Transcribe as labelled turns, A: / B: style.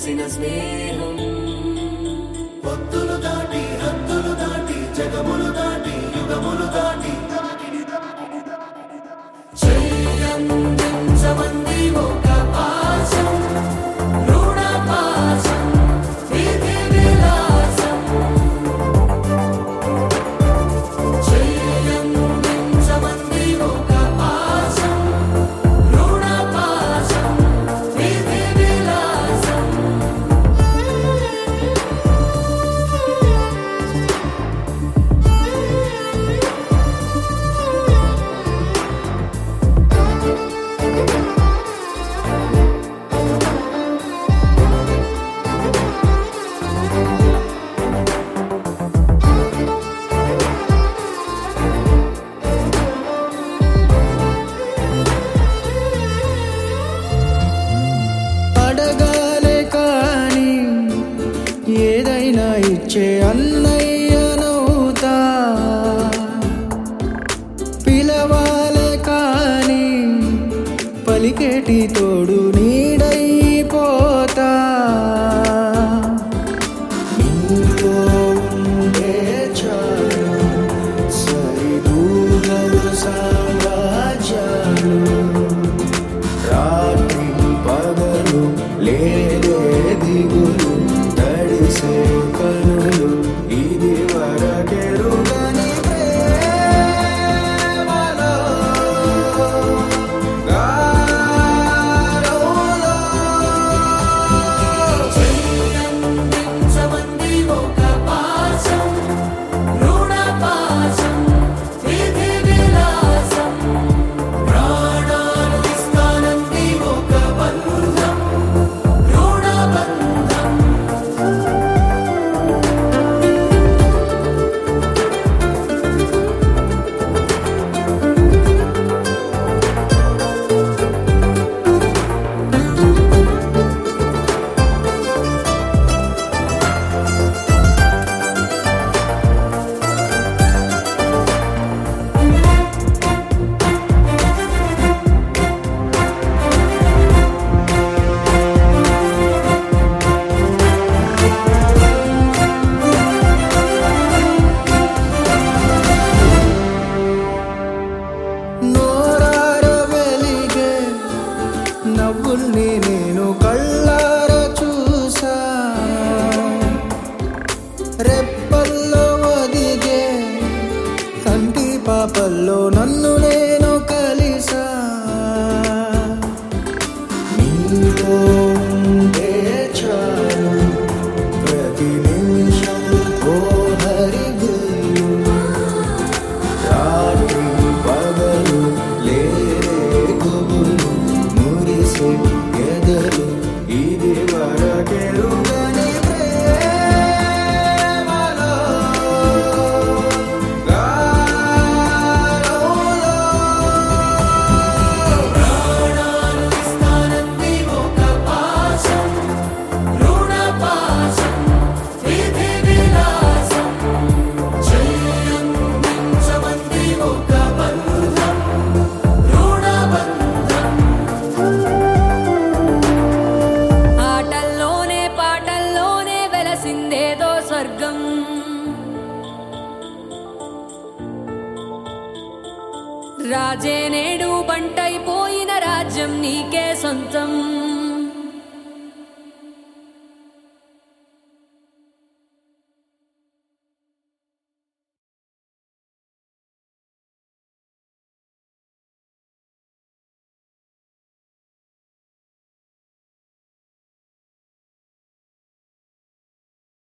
A: కలిసిన స్నేహం
B: పొత్తులు దాటి హద్దులు దాటి జగములు దాటి యుగములు దాటి
A: చెయ్యందించమంది ఒక పాశం రుణ పాశం విధి విలాసం చెయ్యందించమంది ఒక పాశం రుణ పాశం విధి విలాసం
C: అడగాలే కాని ఏదైనా ఇచ్చే అన్నయ్యనవుతా పిలవాలే కాని పలికేటి తోడు నీడైపోతా నీతో ఉండే చాలు సరిదూగలు సామ్రాజ్యాలు రాత్రి పగలు లేదే దిగులు తడిసే కనులు ఇది వరకెరుగని ప్రేమలో గారోలో
A: చెయ్యందించమంది ఒక పాశం రుణ పాశం విధి విలాసం ప్రాణాలు ఇస్తానంది ఒక బంధం రుణ బంధం
C: నోరార వెలిగే నవ్వుల్ని నేను కళ్ళార చూసా రెప్పల్లో ఒదిగే కంటి పాపల్లో నన్ను నేను కలిసా నీతో ఉండే చాలు ప్రతి నిమిషం ఓ హరిగులు రాత్రి పగలు లేరే గుబులు మురిసే ఎదలు ఇది వరకెరుగని ప్రేమలో గారోలో
A: ప్రాణాలు ఇస్తానంది ఒక పాశం రుణ పాశం విధి విలాసం చెయ్యందించమంది ఒక బంధం రుణ బంధం
D: ఆటల్లోనే పాటల్లోనే వెలసిందేదో స్వర్గం రాజే నేడు బంటైపోయిన రాజ్యం నీకే సొంతం